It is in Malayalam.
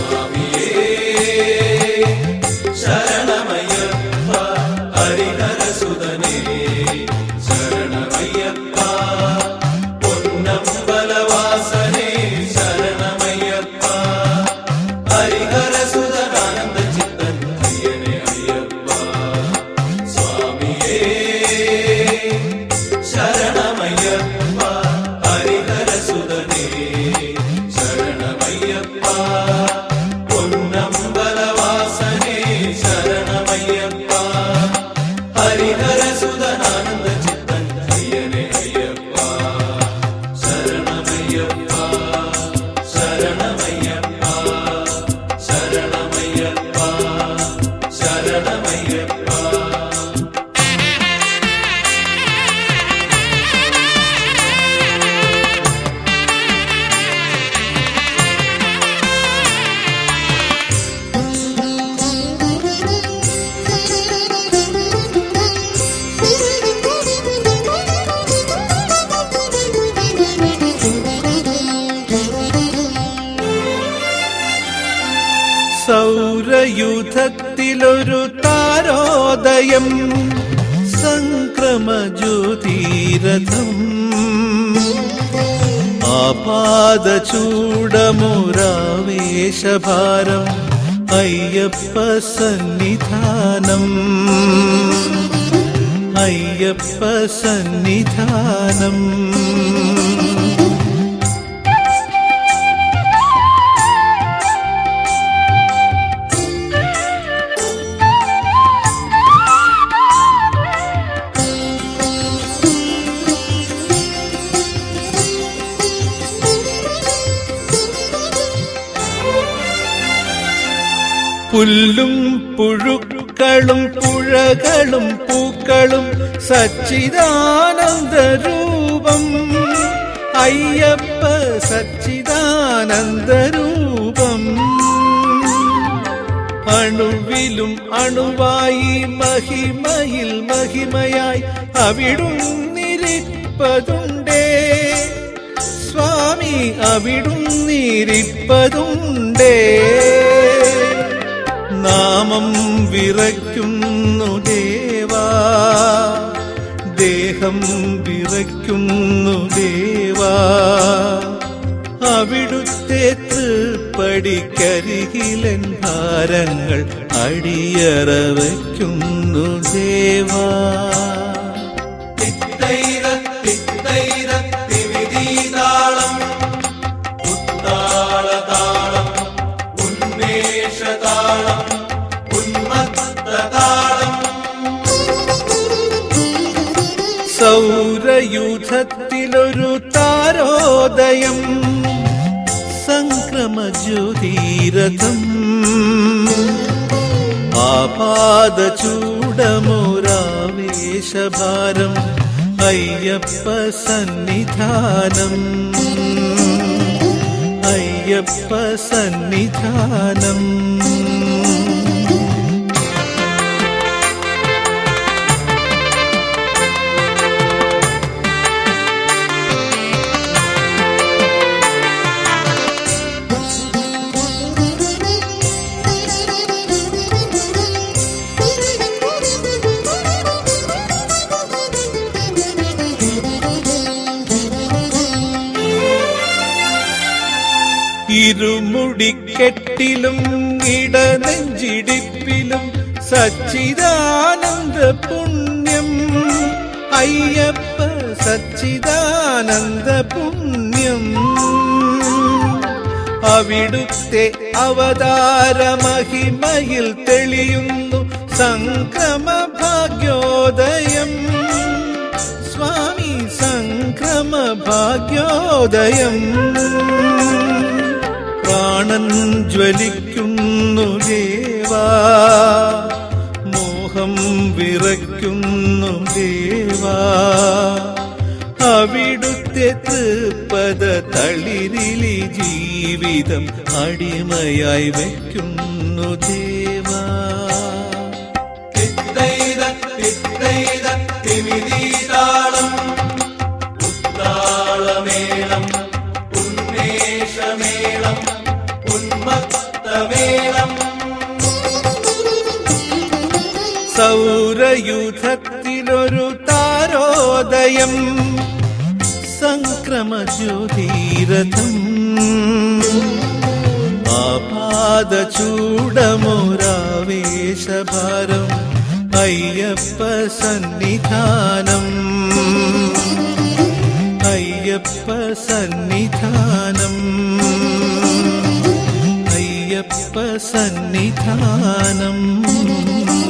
സ്വാമിയേ ശരണമയ്യപ്പ ഹരിഹരസുതനേ ശരണമയ്യപ്പ പൊന്നമ്പലവാസനേ ശരണമയ്യപ്പ ഹരിഹരസുതനാനന്ദ ചിത്തൻ അയ്യനെ അയ്യപ്പ സ്വാമിയേ ശരണമയ്യപ്പ ഹരിഹരസുതനേ ശരണമയ്യപ്പ പൊന്നമ്പലവാസനേ ശരണമയ്യപ്പ ഹരിഹരസുതനാനന്ദ ചിത്തൻ അയ്യനെ അയ്യപ്പ ശരണമയ്യപ്പ ശരണമയ്യപ്പ ശരണമയ്യപ്പ ശരണമയ്യപ്പ സൗരയുധത്തിലൊരു താരോദയം സംക്രമജ്യോതിരഥം ആപാദചൂടമുരാവേശഭാരം അയ്യപ്പ സന്നിധാനം അയ്യപ്പ സന്നിധാനം പുല്ലും പുഴുക്കളും പുഴകളും പൂക്കളും സച്ചിദാനന്ദ രൂപം അയ്യപ്പ സച്ചിദാനന്ദ രൂപം അണുവിലും അണുവായി മഹിമയിൽ മഹിമയായി അവിടുന്നിരിപ്പതുണ്ടേ സ്വാമി അവിടുന്നിരിപ്പതുണ്ടേ നാമം വിറയ്ക്കുന്നു ദേവാ ദേഹം വിറയ്ക്കുന്നു ദേവാ അവിടുത്തെ തൃപ്പടിക്കരികിലൻ ഭാരങ്ങൾ അടിയറ വയ്ക്കുന്നു ദേവാ തിത്തൈര തിത്തൈര തിവിധീതാളം ഉത്താളതാളം ഉന്മേഷതാളം ഉന്മത്തതാളം സൗരയൂഥത്തിലൊരു താരോദയം സംക്രമജ്യോതിരഥം ആപാദചൂടമുരാവേശഭാരം അയ്യപ്പ സന്നിധാനം അയ്യപ്പ സന്നിധാനം ഇരുമുടിക്കെട്ടിലും ഇടനെഞ്ചിടിപ്പിലും സച്ചിദാനന്ദ പുണ്യം അയ്യപ്പ സച്ചിദാനന്ദ പുണ്യം അവിടുത്തെ അവതാര മഹിമയിൽ തെളിയുന്നു സംക്രമ ഭാഗ്യോദയം സ്വാമി സംക്രമ ഭാഗ്യോദയം പ്രാണൻ ജ്വലിക്കുന്നു ദേവാ മോഹം വിറയ്ക്കുന്നു ദേവാ അവിടുത്തെ തൃപ്പത തളിരിലി ജീവിതം അടിമയായി വയ്ക്കുന്നു ദേവാ തിത്തൈര തിത്തൈര തിമിതീതാളം ഉത്താളമേളം ഉന്മേഷമേളം ഉന്മത്തമേളം ക്രൂരയുധത്തിലൊരു താരോദയം സംക്രമജ്യോതിരഥം ആപാദചൂടമൊരാവേശഭാരം അയ്യപ്പ സന്നിധാനം അയ്യപ്പ സന്നിധാനം അയ്യപ്പ സന്നിധാനം